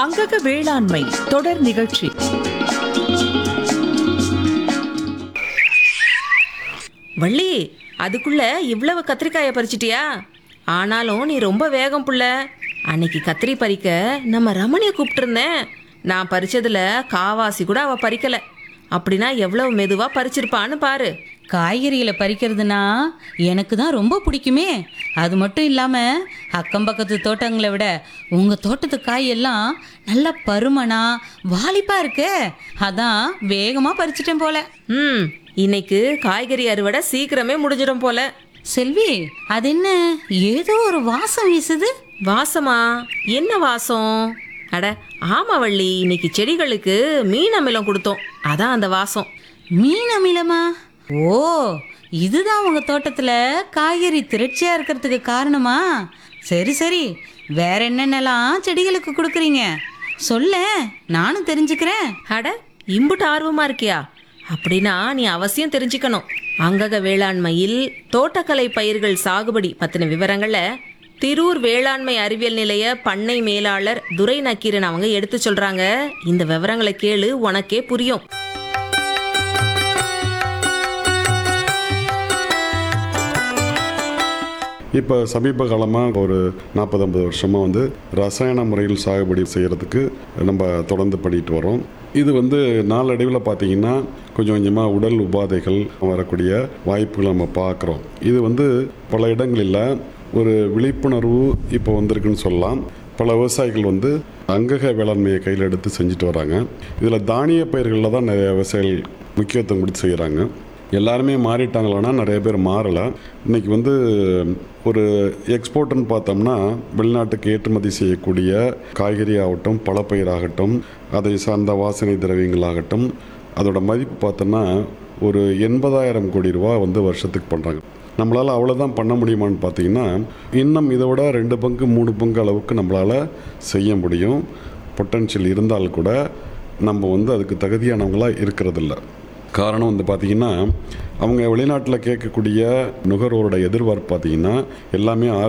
அங்கக வேளாண்மை தொடர் நிகழ்ச்சி வள்ளி அதுக்குள்ள இவ்வளவு கத்திரிக்காயை பறிச்சிட்டியா ஆனாலும் நீ ரொம்ப வேகம் புள்ள அன்னைக்கு கத்திரி பறிக்க நம்ம ரமணியை கூப்பிட்டுருந்தேன் நான் பறிச்சதுல காவாசி கூட அவ பறிக்கல அப்படின்னா எவ்வளவு மெதுவா பறிச்சிருப்பான்னு பாரு காய்கறிகளை பறிக்கிறதுனா எனக்கு தான் ரொம்ப பிடிக்குமே அது மட்டும் இல்லாமல் அக்கம் பக்கத்து தோட்டங்களை விட உங்கள் தோட்டத்து காயெல்லாம் நல்ல பருமனா வாலிப்பா இருக்கே அதான் வேகமாக பறிச்சிட்டேன் போல ம் இன்னைக்கு காய்கறி அறுவடை சீக்கிரமே முடிஞ்சிடும் போல செல்வி அது என்ன ஏதோ ஒரு வாசம் வீசுது வாசமா என்ன வாசம் அட ஆமா வள்ளி இன்னைக்கு செடிகளுக்கு மீன் அமிலம் கொடுத்தோம் அதான் அந்த வாசம் மீன் அமிலமா ஓ இதுதான் உங்க தோட்டத்துல காய்கறி திரட்சியா இருக்கிறதுக்கு காரணமா சரி சரி வேற என்னென்னலாம் செடிகளுக்கு கொடுக்குறீங்க சொல்ல நானும் தெரிஞ்சுக்கிறேன் அட இம்புட்டு ஆர்வமா இருக்கியா அப்படின்னா நீ அவசியம் தெரிஞ்சுக்கணும் அங்கக வேளாண்மையில் தோட்டக்கலை பயிர்கள் சாகுபடி பத்தின விவரங்களை திரூர் வேளாண்மை அறிவியல் நிலைய பண்ணை மேலாளர் துரை நக்கீரன் அவங்க எடுத்து சொல்றாங்க இந்த விவரங்களை கேளு உனக்கே புரியும் இப்போ சமீப காலமாக ஒரு நாற்பது ஐம்பது வருஷமாக வந்து ரசாயன முறையில் சாகுபடி செய்கிறதுக்கு நம்ம தொடர்ந்து பண்ணிட்டு வரோம் இது வந்து நாளடைவில் பார்த்தீங்கன்னா கொஞ்சம் கொஞ்சமாக உடல் உபாதைகள் வரக்கூடிய வாய்ப்புகளை நம்ம பார்க்குறோம் இது வந்து பல இடங்களில் ஒரு விழிப்புணர்வு இப்போ வந்திருக்குன்னு சொல்லலாம் பல விவசாயிகள் வந்து அங்கக வேளாண்மையை கையில் எடுத்து செஞ்சுட்டு வராங்க இதில் தானிய பயிர்களில் தான் நிறைய விவசாயிகள் முக்கியத்துவம் கொடுத்து செய்கிறாங்க எல்லாருமே மாறிட்டாங்களான்னா நிறைய பேர் மாறலை இன்னைக்கு வந்து ஒரு எக்ஸ்போர்ட்னு பார்த்தோம்னா வெளிநாட்டுக்கு ஏற்றுமதி செய்யக்கூடிய காய்கறி ஆகட்டும் பழப்பயிராகட்டும் அதை சார்ந்த வாசனை திரவியங்களாகட்டும் அதோட மதிப்பு பார்த்தோம்னா ஒரு எண்பதாயிரம் கோடி ரூபா வந்து வருஷத்துக்கு பண்ணுறாங்க நம்மளால் அவ்வளோதான் பண்ண முடியுமான்னு பார்த்தீங்கன்னா இன்னும் இதை விட ரெண்டு பங்கு மூணு பங்கு அளவுக்கு நம்மளால் செய்ய முடியும் பொட்டன்ஷியல் இருந்தால் கூட நம்ம வந்து அதுக்கு தகுதியானவங்களாக இருக்கிறதில்ல காரணம் வந்து பார்த்திங்கன்னா அவங்க வெளிநாட்டில் கேட்கக்கூடிய நுகர்வோரோட எதிர்பார்ப்பு பார்த்திங்கன்னா எல்லாமே